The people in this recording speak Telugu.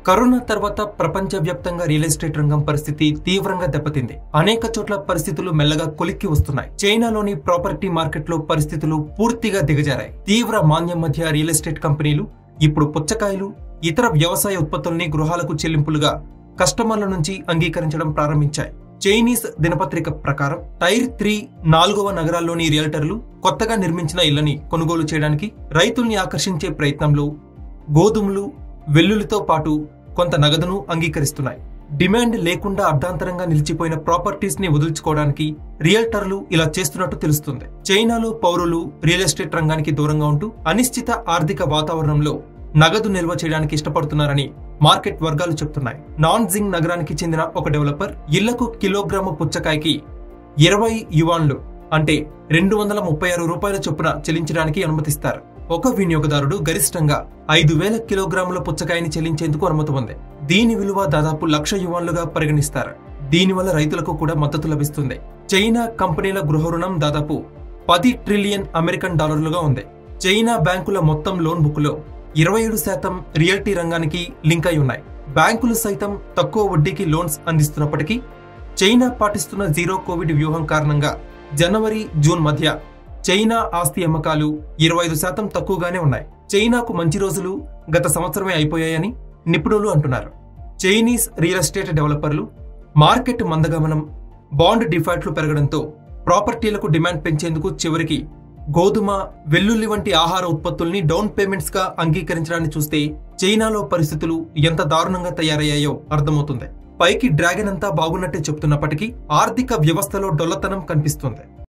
కరోనా తర్వాత ప్రపంచవ్యాప్తంగా రియల్ ఎస్టేట్ రంగం పరిస్థితి తీవ్రంగా దెబ్బతింది అనేక చోట్ల పరిస్థితులు మెల్లగా కొలిక్కి వస్తున్నాయి చైనాలోని ప్రాపర్టీ మార్కెట్లో పరిస్థితులు పూర్తిగా దిగజారాయి తీవ్ర మాంద్యం మధ్య రియల్ ఎస్టేట్ కంపెనీలు ఇప్పుడు పుచ్చకాయలు ఇతర వ్యవసాయ ఉత్పత్తుల్ని గృహాలకు చెల్లింపులుగా కస్టమర్ల నుంచి అంగీకరించడం ప్రారంభించాయి చైనీస్ దినపత్రిక ప్రకారం టైర్ త్రీ నాలుగవ నగరాల్లోని రియల్టర్లు కొత్తగా నిర్మించిన ఇళ్లని కొనుగోలు చేయడానికి రైతుల్ని ఆకర్షించే ప్రయత్నంలో గోధుమలు వెల్లుల్లితో పాటు కొంత నగదును అంగీకరిస్తున్నాయి డిమాండ్ లేకుండా అర్ధాంతరంగా నిలిచిపోయిన ప్రాపర్టీస్ ని వదులుచుకోవడానికి రియల్టర్లు ఇలా చేస్తున్నట్టు తెలుస్తుంది చైనాలో పౌరులు రియల్ ఎస్టేట్ రంగానికి దూరంగా ఉంటూ అనిశ్చిత ఆర్థిక వాతావరణంలో నగదు నిల్వ చేయడానికి ఇష్టపడుతున్నారని మార్కెట్ వర్గాలు చెప్తున్నాయి నాన్ జింగ్ నగరానికి చెందిన ఒక డెవలపర్ ఇళ్లకు కిలోగ్రాము పుచ్చకాయకి ఇరవై యువాన్లు అంటే రెండు వందల ముప్పై ఆరు రూపాయల చొప్పున చెల్లించడానికి అనుమతిస్తారు ఒక వినియోగదారుడు గరిష్టంగా ఐదు వేల కిలోగ్రాముల పుచ్చకాయని చెల్లించేందుకు అనుమతి ఉంది దీని విలువ దాదాపు లక్ష యువాన్లుగా పరిగణిస్తారు దీనివల్ల రైతులకు కూడా మద్దతు లభిస్తుంది చైనా కంపెనీల గృహ రుణం దాదాపు పది ట్రిలియన్ అమెరికన్ డాలర్లుగా ఉంది చైనా బ్యాంకుల మొత్తం లోన్ బుక్లో ఇరవై ఏడు శాతం రియల్టీ రంగానికి లింక్ అయి ఉన్నాయి బ్యాంకులు సైతం తక్కువ వడ్డీకి లోన్స్ అందిస్తున్నప్పటికీ చైనా పాటిస్తున్న జీరో కోవిడ్ వ్యూహం కారణంగా జనవరి జూన్ మధ్య చైనా ఆస్తి అమ్మకాలు ఇరవై ఐదు శాతం తక్కువగానే ఉన్నాయి చైనాకు మంచి రోజులు గత సంవత్సరమే అయిపోయాయని నిపుణులు అంటున్నారు చైనీస్ రియల్ ఎస్టేట్ డెవలపర్లు మార్కెట్ మందగమనం బాండ్ డిఫాల్ట్లు పెరగడంతో ప్రాపర్టీలకు డిమాండ్ పెంచేందుకు చివరికి గోధుమ వెల్లుల్లి వంటి ఆహార ఉత్పత్తుల్ని డౌన్ పేమెంట్స్ గా అంగీకరించడాన్ని చూస్తే చైనాలో పరిస్థితులు ఎంత దారుణంగా తయారయ్యాయో అర్థమవుతుంది పైకి డ్రాగన్ అంతా బాగున్నట్టే చెప్తున్నప్పటికీ ఆర్థిక వ్యవస్థలో డొల్లతనం కనిపిస్తుంది